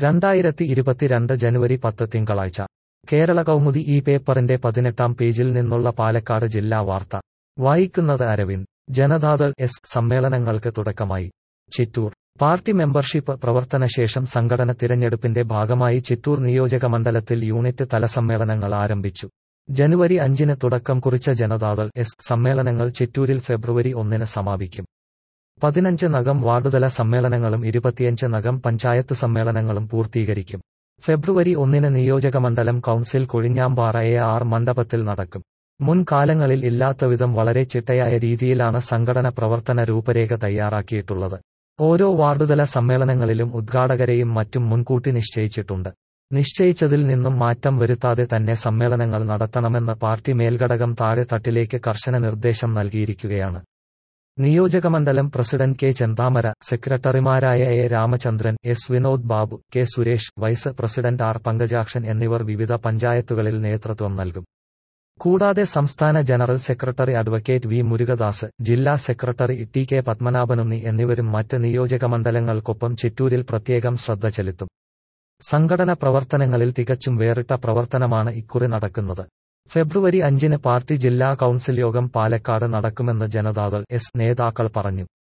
രണ്ടായിരത്തി ഇരുപത്തിരണ്ട് ജനുവരി പത്ത് തിങ്കളാഴ്ച കേരള കൗമുദി ഈ പേപ്പറിന്റെ പതിനെട്ടാം പേജിൽ നിന്നുള്ള പാലക്കാട് ജില്ലാ വാർത്ത വായിക്കുന്നത് അരവിന്ദ് ജനതാദൾ എസ് സമ്മേളനങ്ങൾക്ക് തുടക്കമായി ചിറ്റൂർ പാർട്ടി മെമ്പർഷിപ്പ് പ്രവർത്തനശേഷം സംഘടന തിരഞ്ഞെടുപ്പിന്റെ ഭാഗമായി ചിറ്റൂർ നിയോജകമണ്ഡലത്തിൽ യൂണിറ്റ് തല സമ്മേളനങ്ങൾ ആരംഭിച്ചു ജനുവരി അഞ്ചിന് തുടക്കം കുറിച്ച ജനതാദൾ എസ് സമ്മേളനങ്ങൾ ചിറ്റൂരിൽ ഫെബ്രുവരി ഒന്നിന് സമാപിക്കും പതിനഞ്ച് നഗം വാർഡുതല സമ്മേളനങ്ങളും ഇരുപത്തിയഞ്ച് നഗം പഞ്ചായത്ത് സമ്മേളനങ്ങളും പൂർത്തീകരിക്കും ഫെബ്രുവരി ഒന്നിന് നിയോജകമണ്ഡലം കൗൺസിൽ കൊഴിഞ്ഞാമ്പാറ എ ആർ മണ്ഡപത്തിൽ നടക്കും മുൻകാലങ്ങളിൽ ഇല്ലാത്തവിധം വളരെ ചിട്ടയായ രീതിയിലാണ് സംഘടന പ്രവർത്തന രൂപരേഖ തയ്യാറാക്കിയിട്ടുള്ളത് ഓരോ വാർഡുതല സമ്മേളനങ്ങളിലും ഉദ്ഘാടകരെയും മറ്റും മുൻകൂട്ടി നിശ്ചയിച്ചിട്ടുണ്ട് നിശ്ചയിച്ചതിൽ നിന്നും മാറ്റം വരുത്താതെ തന്നെ സമ്മേളനങ്ങൾ നടത്തണമെന്ന് പാർട്ടി മേൽഘടകം താഴെ തട്ടിലേക്ക് കർശന നിർദ്ദേശം നൽകിയിരിക്കുകയാണ് നിയോജകമണ്ഡലം പ്രസിഡന്റ് കെ ചെന്താമര സെക്രട്ടറിമാരായ A Ramachandran S Vinod Babu K Suresh vice president R Pankajakshan എന്നിവർ വിവിധ പഞ്ചായത്തുകളിൽ നേതൃത്വം നൽകും കൂടാതെ സംസ്ഥാന general secretary advocate V Murukadas ജില്ലാ സെക്രട്ടറി ടി കെ പത്മനാഭനുണ്ണി എന്നിവരും മറ്റ് നിയോജകമണ്ഡലങ്ങൾക്കൊപ്പം ചിറ്റൂരിൽ പ്രത്യേകം ശ്രദ്ധ ചെലുത്തും സംഘടന പ്രവർത്തനങ്ങളിൽ തികച്ചും വേറിട്ട പ്രവർത്തനമാണ് ഇക്കുറി നടക്കുന്നത് ഫെബ്രുവരി അഞ്ചിന് പാർട്ടി ജില്ലാ കൗൺസിൽ യോഗം പാലക്കാട് നടക്കുമെന്ന് ജനതാദൾ എസ് നേതാക്കൾ പറഞ്ഞു